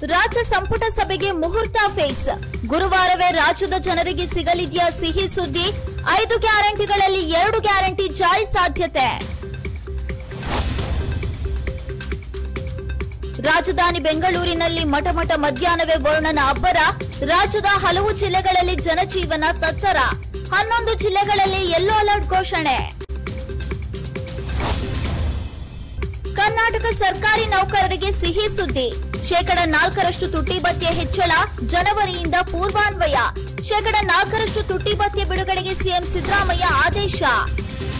ರಾಜ್ಯ ಸಂಪುಟ ಸಭೆಗೆ ಮುಹೂರ್ತ ಫಿಕ್ಸ್ ಗುರುವಾರವೇ ರಾಜ್ಯದ ಜನರಿಗೆ ಸಿಗಲಿದೆಯಾ ಸಿಹಿ ಸುದ್ದಿ ಐದು ಗ್ಯಾರಂಟಿಗಳಲ್ಲಿ ಎರಡು ಗ್ಯಾರಂಟಿ ಜಾರಿ ಸಾಧ್ಯತೆ ರಾಜಧಾನಿ ಬೆಂಗಳೂರಿನಲ್ಲಿ ಮಠಮಠ ಮಧ್ಯಾಹ್ನವೇ ವರುಣನ ಅಬ್ಬರ ರಾಜ್ಯದ ಹಲವು ಜಿಲ್ಲೆಗಳಲ್ಲಿ ಜನಜೀವನ ತತ್ತರ ಹನ್ನೊಂದು ಜಿಲ್ಲೆಗಳಲ್ಲಿ ಯೆಲ್ಲೋ ಅಲರ್ಟ್ ಘೋಷಣೆ ಕರ್ನಾಟಕ ಸರ್ಕಾರಿ ನೌಕರರಿಗೆ ಸಿಹಿ ಸುದ್ದಿ ಶೇಕಡ ನಾಲ್ಕರಷ್ಟು ತುಟ್ಟಿ ಭತ್ಯೆ ಹೆಚ್ಚಳ ಜನವರಿಯಿಂದ ಪೂರ್ವಾನ್ವಯ ಶೇಕಡ ನಾಲ್ಕರಷ್ಟು ತುಟ್ಟಿ ಭತ್ಯೆ ಬಿಡುಗಡೆಗೆ ಸಿಎಂ ಸಿದ್ದರಾಮಯ್ಯ ಆದೇಶ